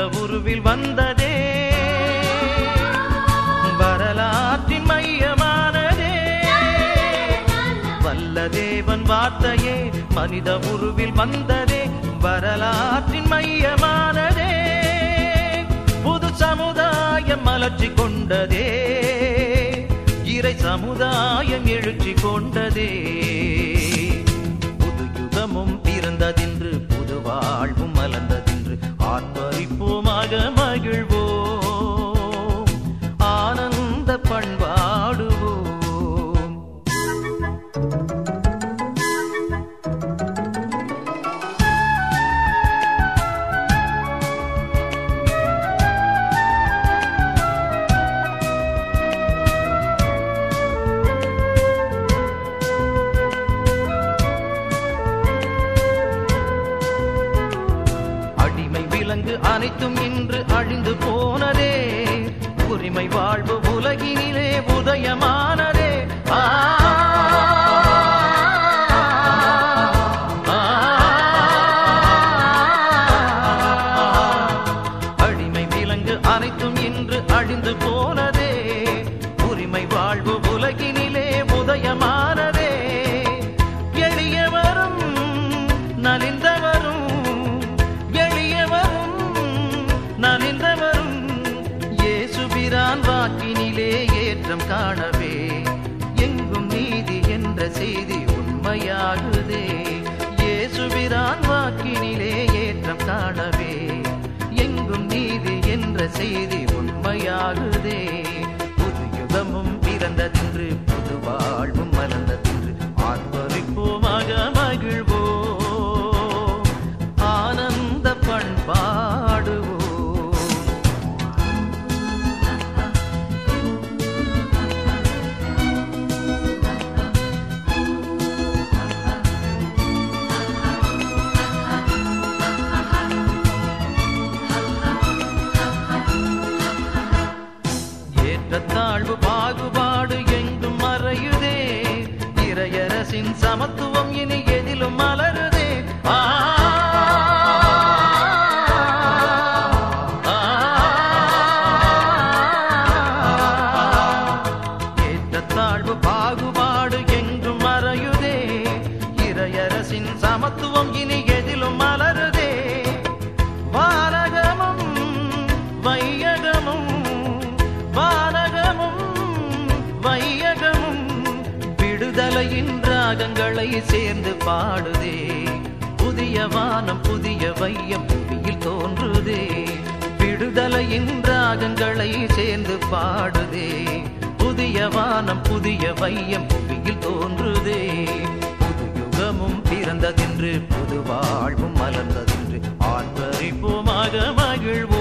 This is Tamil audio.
உருவில் வந்ததே வரலாற்றின் மையமானதே வல்ல தேவன் வார்த்தையே மனித உருவில் வந்ததே வரலாற்றின் மையமானதே புது சமுதாயம் மலர்ச்சி கொண்டதே இறை சமுதாயம் எழுச்சி கொண்டதே புது யுகமும் பிறந்ததென்று புது வாழ்வும் மலர்ந்ததென்று ஆர்ப்பரிப்போமாக மகிழ்வோம் ஆனந்த பண்பாடுவோம் அடிமை விலங்கு அனைத்தும் இன்று அழிந்து போனதே உரிமை வாழ்வு உலகினிலே உதயமானதே ஆ, ஆ, அடிமை விலங்கு அனைத்தும் இன்று அழிந்து போனதே உரிமை வாழ்வு உலகினிலே உதயமானதே எளியவரும் நலிந்தவரும் எளியவரும் நலிந்தவரும் இயேசுபிரான் வாக்கினிலே ஏற்றம் காணவே எங்கும் நீதி என்ற செய்தி உண்மையாகுதே இயேசுபிரான் வாக்கினிலே ஏற்றம் காணவே எங்கும் நீதி என்ற செய்தி உண்மையாகுதே புது யுகமும் பிறந்ததென்று புது வாழ்வும் மலர்ந்ததென்று ஆர்ப்பரிப்போமாக மகிழ்வோம் ஆனந்த பண்பாடுவோம் ஏற்றத்தாழ்வு பாகுபாடு எங்கும் மறையுதே இறையரசின் சமத்துவம் இனி எதிலும் மலருதே ஆ, ஆ, ஏற்றத்தாழ்வு பாகுபாடு எங்கும் மறையுதே இறையரசின் சமத்துவம் இனி எதிலும் மலருதே வானகமும் வையகமும் வானகமும் வையகமும் விடுதலையின் ராகங்களை சேர்ந்து பாடுதே புதிய வானம் புதிய வையம் புவியில் தோன்றுதே விடுதலையின் ராகங்களை சேர்ந்து பாடுதே புதிய வானம் புதிய வையம் புவியில் தோன்றுதே புது யுகமும் பிறந்ததென்று புது வாழ்வும் மலர்ந்ததென்று ஆர்ப்பரிப்போமாக மகிழ்வோம்